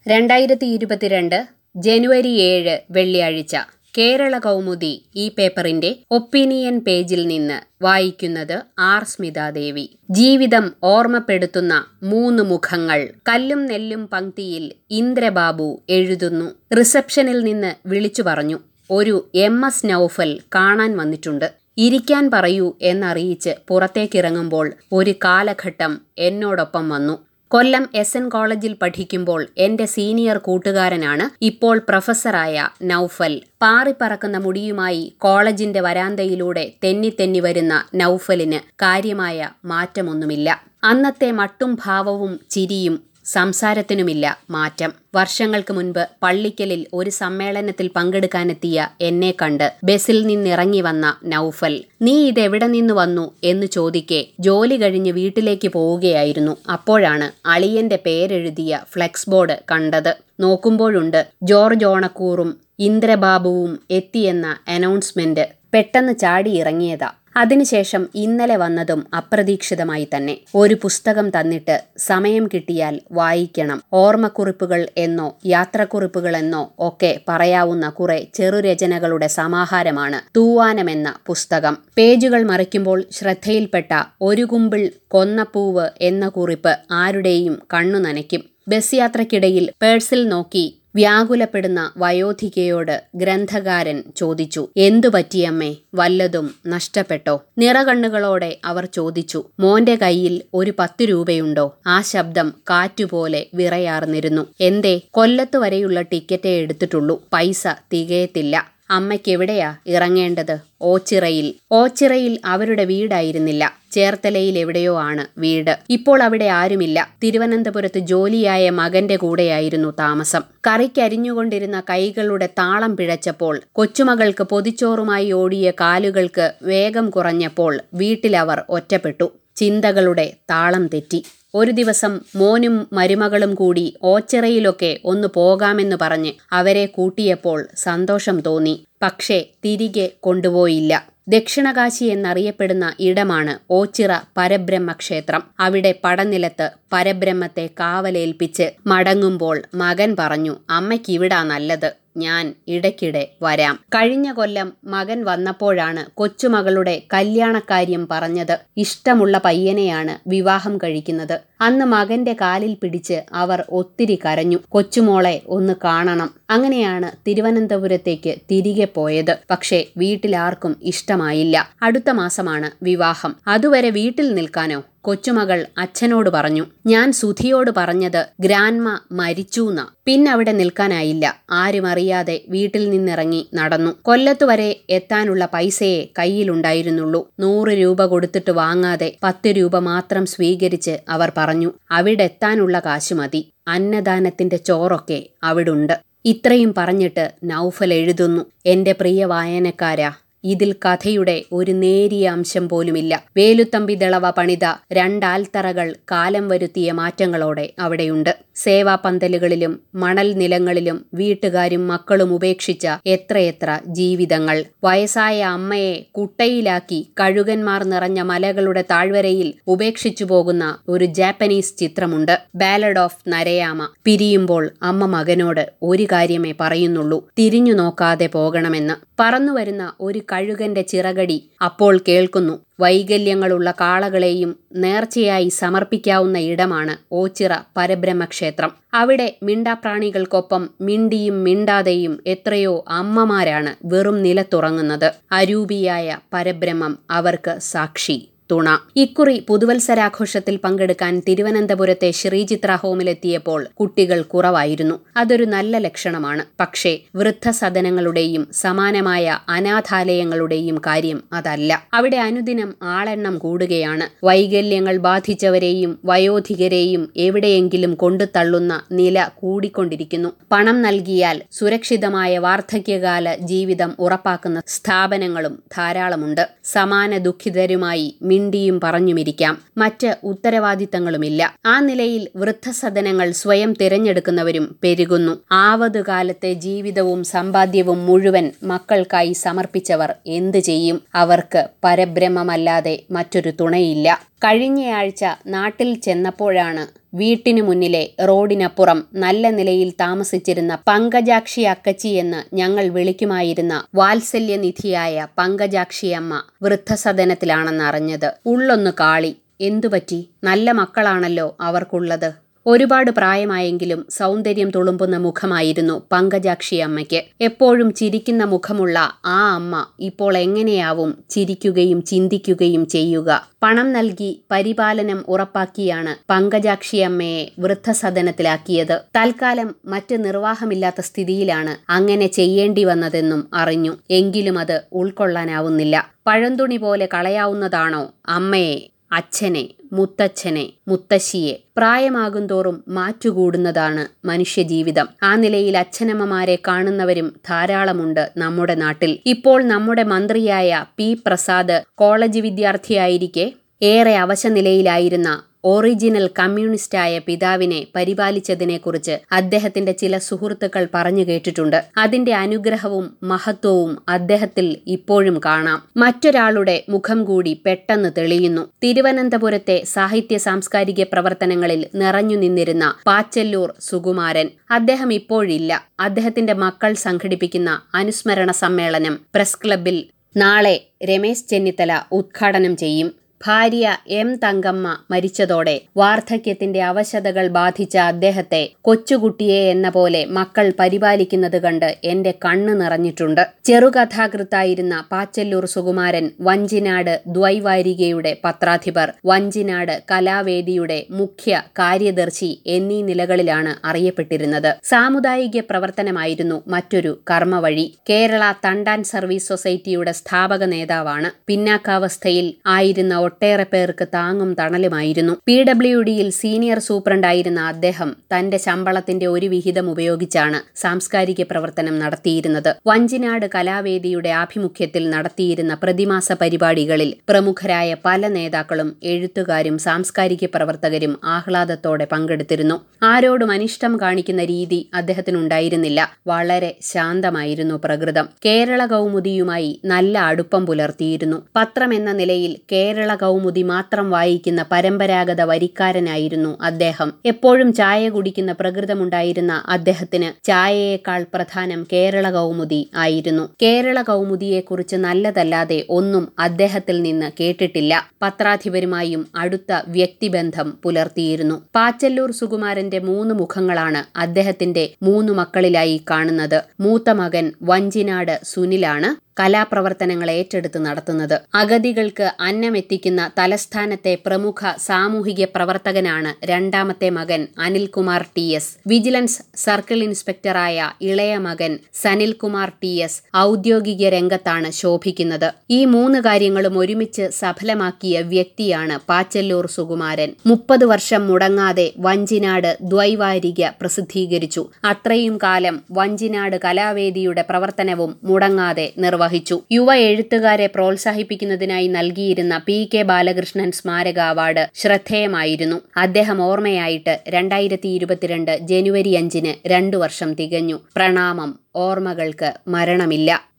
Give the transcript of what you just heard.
രണ്ടായിരത്തി ഇരുപത്തിരണ്ട് ജനുവരി ഏഴ് വെള്ളിയാഴ്ച കേരള കൗമുദി ഈ പേപ്പറിന്റെ ഒപ്പീനിയൻ പേജിൽ നിന്ന് വായിക്കുന്നത് ആർ സ്മിതാദേവി ജീവിതം ഓർമ്മപ്പെടുത്തുന്ന മൂന്ന് മുഖങ്ങൾ കല്ലും നെല്ലും പങ്ക്തിയിൽ ഇന്ദ്രബാബു എഴുതുന്നു റിസപ്ഷനിൽ നിന്ന് വിളിച്ചു പറഞ്ഞു ഒരു എം എസ് നൌഫൽ കാണാൻ വന്നിട്ടുണ്ട് ഇരിക്കാൻ പറയൂ എന്നറിയിച്ച് പുറത്തേക്കിറങ്ങുമ്പോൾ ഒരു കാലഘട്ടം എന്നോടൊപ്പം വന്നു കൊല്ലം എസ് എൻ കോളേജിൽ പഠിക്കുമ്പോൾ എന്റെ സീനിയർ കൂട്ടുകാരനാണ് ഇപ്പോൾ പ്രൊഫസറായ നൌഫൽ പാറിപ്പറക്കുന്ന മുടിയുമായി കോളേജിന്റെ വരാന്തയിലൂടെ തെന്നിത്തെന്നി വരുന്ന നൌഫലിന് കാര്യമായ മാറ്റമൊന്നുമില്ല അന്നത്തെ മട്ടും ഭാവവും ചിരിയും സംസാരത്തിനുമില്ല മാറ്റം വർഷങ്ങൾക്ക് മുൻപ് പള്ളിക്കലിൽ ഒരു സമ്മേളനത്തിൽ പങ്കെടുക്കാനെത്തിയ എന്നെ കണ്ട് ബസ്സിൽ നിന്നിറങ്ങി വന്ന നൌഫൽ നീ ഇതെവിടെ നിന്ന് വന്നു എന്ന് ചോദിക്കെ ജോലി കഴിഞ്ഞ് വീട്ടിലേക്ക് പോവുകയായിരുന്നു അപ്പോഴാണ് അളിയന്റെ പേരെഴുതിയ ഫ്ലെക്സ് ബോർഡ് കണ്ടത് നോക്കുമ്പോഴുണ്ട് ജോർജ് ഓണക്കൂറും ഇന്ദ്രബാബുവും എത്തിയെന്ന അനൗൺസ്മെന്റ് പെട്ടെന്ന് ചാടി ഇറങ്ങിയതാ അതിനുശേഷം ഇന്നലെ വന്നതും അപ്രതീക്ഷിതമായി തന്നെ ഒരു പുസ്തകം തന്നിട്ട് സമയം കിട്ടിയാൽ വായിക്കണം ഓർമ്മക്കുറിപ്പുകൾ എന്നോ യാത്രക്കുറിപ്പുകൾ എന്നോ ഒക്കെ പറയാവുന്ന കുറെ ചെറുരചനകളുടെ സമാഹാരമാണ് തൂവാനമെന്ന പുസ്തകം പേജുകൾ മറിക്കുമ്പോൾ ശ്രദ്ധയിൽപ്പെട്ട ഒരു കുമ്പിൾ കൊന്നപ്പൂവ് എന്ന കുറിപ്പ് ആരുടെയും കണ്ണു നനയ്ക്കും ബസ് യാത്രക്കിടയിൽ പേഴ്സിൽ നോക്കി വ്യാകുലപ്പെടുന്ന വയോധികയോട് ഗ്രന്ഥകാരൻ ചോദിച്ചു എന്തു പറ്റിയമ്മേ വല്ലതും നഷ്ടപ്പെട്ടോ നിറകണ്ണുകളോടെ അവർ ചോദിച്ചു മോന്റെ കയ്യിൽ ഒരു പത്ത് രൂപയുണ്ടോ ആ ശബ്ദം കാറ്റുപോലെ വിറയാർന്നിരുന്നു എന്തേ കൊല്ലത്ത് വരെയുള്ള ടിക്കറ്റേ എടുത്തിട്ടുള്ളൂ പൈസ തികയത്തില്ല അമ്മയ്ക്കെവിടെയാ ഇറങ്ങേണ്ടത് ഓച്ചിറയിൽ ഓച്ചിറയിൽ അവരുടെ വീടായിരുന്നില്ല ചേർത്തലയിൽ എവിടെയോ ആണ് വീട് ഇപ്പോൾ അവിടെ ആരുമില്ല തിരുവനന്തപുരത്ത് ജോലിയായ മകന്റെ കൂടെയായിരുന്നു താമസം കറിക്കരിഞ്ഞുകൊണ്ടിരുന്ന കൈകളുടെ താളം പിഴച്ചപ്പോൾ കൊച്ചുമകൾക്ക് പൊതിച്ചോറുമായി ഓടിയ കാലുകൾക്ക് വേഗം കുറഞ്ഞപ്പോൾ വീട്ടിലവർ ഒറ്റപ്പെട്ടു ചിന്തകളുടെ താളം തെറ്റി ഒരു ദിവസം മോനും മരുമകളും കൂടി ഓച്ചിറയിലൊക്കെ ഒന്ന് പോകാമെന്ന് പറഞ്ഞ് അവരെ കൂട്ടിയപ്പോൾ സന്തോഷം തോന്നി പക്ഷേ തിരികെ കൊണ്ടുപോയില്ല ദക്ഷിണകാശി എന്നറിയപ്പെടുന്ന ഇടമാണ് ഓച്ചിറ പരബ്രഹ്മ ക്ഷേത്രം അവിടെ പടനിലത്ത് പരബ്രഹ്മത്തെ കാവലേൽപ്പിച്ച് മടങ്ങുമ്പോൾ മകൻ പറഞ്ഞു അമ്മയ്ക്കിവിടാ നല്ലത് ഞാൻ ഇടയ്ക്കിടെ വരാം കഴിഞ്ഞ കൊല്ലം മകൻ വന്നപ്പോഴാണ് കൊച്ചുമകളുടെ കല്യാണക്കാര്യം പറഞ്ഞത് ഇഷ്ടമുള്ള പയ്യനെയാണ് വിവാഹം കഴിക്കുന്നത് അന്ന് മകന്റെ കാലിൽ പിടിച്ച് അവർ ഒത്തിരി കരഞ്ഞു കൊച്ചുമോളെ ഒന്ന് കാണണം അങ്ങനെയാണ് തിരുവനന്തപുരത്തേക്ക് തിരികെ പോയത് പക്ഷേ വീട്ടിലാർക്കും ഇഷ്ടമായില്ല അടുത്ത മാസമാണ് വിവാഹം അതുവരെ വീട്ടിൽ നിൽക്കാനോ കൊച്ചുമകൾ അച്ഛനോട് പറഞ്ഞു ഞാൻ സുധിയോട് പറഞ്ഞത് ഗ്രാൻമ മരിച്ചൂന്ന പിന്നവിടെ നിൽക്കാനായില്ല ആരും അറിയാതെ വീട്ടിൽ നിന്നിറങ്ങി നടന്നു കൊല്ലത്തു വരെ എത്താനുള്ള പൈസയെ കയ്യിലുണ്ടായിരുന്നുള്ളൂ നൂറ് രൂപ കൊടുത്തിട്ട് വാങ്ങാതെ പത്ത് രൂപ മാത്രം സ്വീകരിച്ച് അവർ പറഞ്ഞു അവിടെ എത്താനുള്ള കാശ് മതി അന്നദാനത്തിന്റെ ചോറൊക്കെ അവിടുണ്ട് ഇത്രയും പറഞ്ഞിട്ട് നൗഫൽ എഴുതുന്നു എന്റെ പ്രിയ വായനക്കാരാ ഇതിൽ കഥയുടെ ഒരു നേരിയ അംശം പോലുമില്ല വേലുത്തമ്പി ദളവ പണിത രണ്ടാൽത്തറകൾ കാലം വരുത്തിയ മാറ്റങ്ങളോടെ അവിടെയുണ്ട് സേവാ പന്തലുകളിലും മണൽ നിലങ്ങളിലും വീട്ടുകാരും മക്കളും ഉപേക്ഷിച്ച എത്രയെത്ര ജീവിതങ്ങൾ വയസ്സായ അമ്മയെ കുട്ടയിലാക്കി കഴുകന്മാർ നിറഞ്ഞ മലകളുടെ താഴ്വരയിൽ ഉപേക്ഷിച്ചു പോകുന്ന ഒരു ജാപ്പനീസ് ചിത്രമുണ്ട് ബാലഡ് ഓഫ് നരയാമ പിരിയുമ്പോൾ അമ്മ മകനോട് ഒരു കാര്യമേ പറയുന്നുള്ളൂ തിരിഞ്ഞു നോക്കാതെ പോകണമെന്ന് പറന്നുവരുന്ന ഒരു കഴുകന്റെ ചിറകടി അപ്പോൾ കേൾക്കുന്നു വൈകല്യങ്ങളുള്ള കാളകളെയും നേർച്ചയായി സമർപ്പിക്കാവുന്ന ഇടമാണ് ഓച്ചിറ പരബ്രഹ്മക്ഷേത്രം അവിടെ മിണ്ടാപ്രാണികൾക്കൊപ്പം മിണ്ടിയും മിണ്ടാതെയും എത്രയോ അമ്മമാരാണ് വെറും നിലത്തുറങ്ങുന്നത് അരൂപിയായ പരബ്രഹ്മം അവർക്ക് സാക്ഷി തുണ ഇക്കുറി പുതുവത്സരാഘോഷത്തിൽ പങ്കെടുക്കാൻ തിരുവനന്തപുരത്തെ ശ്രീചിത്ര ഹോമിലെത്തിയപ്പോൾ കുട്ടികൾ കുറവായിരുന്നു അതൊരു നല്ല ലക്ഷണമാണ് പക്ഷേ വൃദ്ധസദനങ്ങളുടെയും സമാനമായ അനാഥാലയങ്ങളുടെയും കാര്യം അതല്ല അവിടെ അനുദിനം ആളെണ്ണം കൂടുകയാണ് വൈകല്യങ്ങൾ ബാധിച്ചവരെയും വയോധികരെയും എവിടെയെങ്കിലും കൊണ്ടുതള്ളുന്ന നില കൂടിക്കൊണ്ടിരിക്കുന്നു പണം നൽകിയാൽ സുരക്ഷിതമായ വാർദ്ധക്യകാല ജീവിതം ഉറപ്പാക്കുന്ന സ്ഥാപനങ്ങളും ധാരാളമുണ്ട് സമാന ദുഃഖിതരുമായി മിണ്ടിയും പറഞ്ഞുമിരിക്കാം മറ്റ് ഉത്തരവാദിത്തങ്ങളുമില്ല ആ നിലയിൽ വൃദ്ധസദനങ്ങൾ സ്വയം തിരഞ്ഞെടുക്കുന്നവരും പെരുകുന്നു ആവതുകാലത്തെ ജീവിതവും സമ്പാദ്യവും മുഴുവൻ മക്കൾക്കായി സമർപ്പിച്ചവർ എന്തു ചെയ്യും അവർക്ക് പരബ്രഹ്മമല്ലാതെ മറ്റൊരു തുണയില്ല കഴിഞ്ഞയാഴ്ച നാട്ടിൽ ചെന്നപ്പോഴാണ് വീട്ടിനു മുന്നിലെ റോഡിനപ്പുറം നല്ല നിലയിൽ താമസിച്ചിരുന്ന പങ്കജാക്ഷി അക്കച്ചി എന്ന് ഞങ്ങൾ വിളിക്കുമായിരുന്ന വാത്സല്യനിധിയായ പങ്കജാക്ഷിയമ്മ വൃദ്ധസദനത്തിലാണെന്നറിഞ്ഞത് ഉള്ളൊന്ന് കാളി എന്തുപറ്റി നല്ല മക്കളാണല്ലോ അവർക്കുള്ളത് ഒരുപാട് പ്രായമായെങ്കിലും സൗന്ദര്യം തുളുമ്പുന്ന മുഖമായിരുന്നു പങ്കജാക്ഷി അമ്മയ്ക്ക് എപ്പോഴും ചിരിക്കുന്ന മുഖമുള്ള ആ അമ്മ ഇപ്പോൾ എങ്ങനെയാവും ചിരിക്കുകയും ചിന്തിക്കുകയും ചെയ്യുക പണം നൽകി പരിപാലനം ഉറപ്പാക്കിയാണ് പങ്കജാക്ഷി അമ്മയെ വൃദ്ധസദനത്തിലാക്കിയത് തൽക്കാലം മറ്റ് നിർവാഹമില്ലാത്ത സ്ഥിതിയിലാണ് അങ്ങനെ ചെയ്യേണ്ടി വന്നതെന്നും അറിഞ്ഞു എങ്കിലും അത് ഉൾക്കൊള്ളാനാവുന്നില്ല പഴന്തുണി പോലെ കളയാവുന്നതാണോ അമ്മയെ അച്ഛനെ മുത്തച്ഛനെ മുത്തശ്ശിയെ പ്രായമാകുന്തോറും മാറ്റുകൂടുന്നതാണ് മനുഷ്യജീവിതം ആ നിലയിൽ അച്ഛനമ്മമാരെ കാണുന്നവരും ധാരാളമുണ്ട് നമ്മുടെ നാട്ടിൽ ഇപ്പോൾ നമ്മുടെ മന്ത്രിയായ പി പ്രസാദ് കോളേജ് വിദ്യാർത്ഥിയായിരിക്കെ ഏറെ അവശനിലയിലായിരുന്ന ഒറിജിനൽ കമ്മ്യൂണിസ്റ്റായ പിതാവിനെ പരിപാലിച്ചതിനെക്കുറിച്ച് അദ്ദേഹത്തിന്റെ ചില സുഹൃത്തുക്കൾ പറഞ്ഞു കേട്ടിട്ടുണ്ട് അതിന്റെ അനുഗ്രഹവും മഹത്വവും അദ്ദേഹത്തിൽ ഇപ്പോഴും കാണാം മറ്റൊരാളുടെ മുഖം കൂടി പെട്ടെന്ന് തെളിയുന്നു തിരുവനന്തപുരത്തെ സാഹിത്യ സാംസ്കാരിക പ്രവർത്തനങ്ങളിൽ നിറഞ്ഞു നിന്നിരുന്ന പാച്ചല്ലൂർ സുകുമാരൻ അദ്ദേഹം ഇപ്പോഴില്ല അദ്ദേഹത്തിന്റെ മക്കൾ സംഘടിപ്പിക്കുന്ന അനുസ്മരണ സമ്മേളനം പ്രസ് ക്ലബിൽ നാളെ രമേശ് ചെന്നിത്തല ഉദ്ഘാടനം ചെയ്യും ഭാര്യ എം തങ്കമ്മ മരിച്ചതോടെ വാർദ്ധക്യത്തിന്റെ അവശതകൾ ബാധിച്ച അദ്ദേഹത്തെ കൊച്ചുകുട്ടിയെ എന്ന പോലെ മക്കൾ പരിപാലിക്കുന്നത് കണ്ട് എന്റെ കണ്ണ് നിറഞ്ഞിട്ടുണ്ട് ചെറുകഥാകൃത്തായിരുന്ന പാച്ചല്ലൂർ സുകുമാരൻ വഞ്ചിനാട് ദ്വൈവാരികയുടെ പത്രാധിപർ വഞ്ചിനാട് കലാവേദിയുടെ മുഖ്യ കാര്യദർശി എന്നീ നിലകളിലാണ് അറിയപ്പെട്ടിരുന്നത് സാമുദായിക പ്രവർത്തനമായിരുന്നു മറ്റൊരു കർമ്മവഴി കേരള തണ്ടാൻ സർവീസ് സൊസൈറ്റിയുടെ സ്ഥാപക നേതാവാണ് പിന്നാക്കാവസ്ഥയിൽ ആയിരുന്ന ഒട്ടേറെ പേർക്ക് താങ്ങും തണലുമായിരുന്നു പി ഡബ്ല്യു ഡിയിൽ സീനിയർ സൂപ്രണ്ടായിരുന്ന അദ്ദേഹം തന്റെ ശമ്പളത്തിന്റെ ഒരു വിഹിതം ഉപയോഗിച്ചാണ് സാംസ്കാരിക പ്രവർത്തനം നടത്തിയിരുന്നത് വഞ്ചിനാട് കലാവേദിയുടെ ആഭിമുഖ്യത്തിൽ നടത്തിയിരുന്ന പ്രതിമാസ പരിപാടികളിൽ പ്രമുഖരായ പല നേതാക്കളും എഴുത്തുകാരും സാംസ്കാരിക പ്രവർത്തകരും ആഹ്ലാദത്തോടെ പങ്കെടുത്തിരുന്നു ആരോടും അനിഷ്ടം കാണിക്കുന്ന രീതി അദ്ദേഹത്തിനുണ്ടായിരുന്നില്ല വളരെ ശാന്തമായിരുന്നു പ്രകൃതം കേരള കൗമുദിയുമായി നല്ല അടുപ്പം പുലർത്തിയിരുന്നു പത്രം എന്ന നിലയിൽ കേരള കൗമുദി മാത്രം വായിക്കുന്ന പരമ്പരാഗത വരിക്കാരനായിരുന്നു അദ്ദേഹം എപ്പോഴും ചായ കുടിക്കുന്ന പ്രകൃതമുണ്ടായിരുന്ന അദ്ദേഹത്തിന് ചായയേക്കാൾ പ്രധാനം കേരള കൗമുദി ആയിരുന്നു കേരള കൗമുദിയെക്കുറിച്ച് നല്ലതല്ലാതെ ഒന്നും അദ്ദേഹത്തിൽ നിന്ന് കേട്ടിട്ടില്ല പത്രാധിപരുമായും അടുത്ത വ്യക്തിബന്ധം പുലർത്തിയിരുന്നു പാച്ചല്ലൂർ സുകുമാരന്റെ മൂന്ന് മുഖങ്ങളാണ് അദ്ദേഹത്തിന്റെ മൂന്ന് മക്കളിലായി കാണുന്നത് മൂത്ത മകൻ വഞ്ചിനാട് സുനിലാണ് കലാപ്രവർത്തനങ്ങൾ ഏറ്റെടുത്ത് നടത്തുന്നത് അഗതികൾക്ക് അന്നമെത്തിക്കുന്ന തലസ്ഥാനത്തെ പ്രമുഖ സാമൂഹിക പ്രവർത്തകനാണ് രണ്ടാമത്തെ മകൻ Anilkumar T S vigilance circle ഇൻസ്പെക്ടറായ ഇളയ മകൻ സനിൽകുമാർ ടി എസ് ഔദ്യോഗിക രംഗത്താണ് ശോഭിക്കുന്നത് ഈ മൂന്ന് കാര്യങ്ങളും ഒരുമിച്ച് സഫലമാക്കിയ വ്യക്തിയാണ് പാച്ചല്ലൂർ സുകുമാരൻ മുപ്പത് വർഷം മുടങ്ങാതെ വഞ്ചിനാട് ദ്വൈവാരിക പ്രസിദ്ധീകരിച്ചു അത്രയും കാലം വഞ്ചിനാട് കലാവേദിയുടെ പ്രവർത്തനവും മുടങ്ങാതെ നിർവഹിച്ചു നിർവഹിച്ചു യുവ എഴുത്തുകാരെ പ്രോത്സാഹിപ്പിക്കുന്നതിനായി നൽകിയിരുന്ന പി കെ ബാലകൃഷ്ണൻ സ്മാരക അവാർഡ് ശ്രദ്ധേയമായിരുന്നു അദ്ദേഹം ഓർമ്മയായിട്ട് രണ്ടായിരത്തി ഇരുപത്തിരണ്ട് ജനുവരി അഞ്ചിന് രണ്ടു വർഷം തികഞ്ഞു പ്രണാമം ഓർമ്മകൾക്ക് മരണമില്ല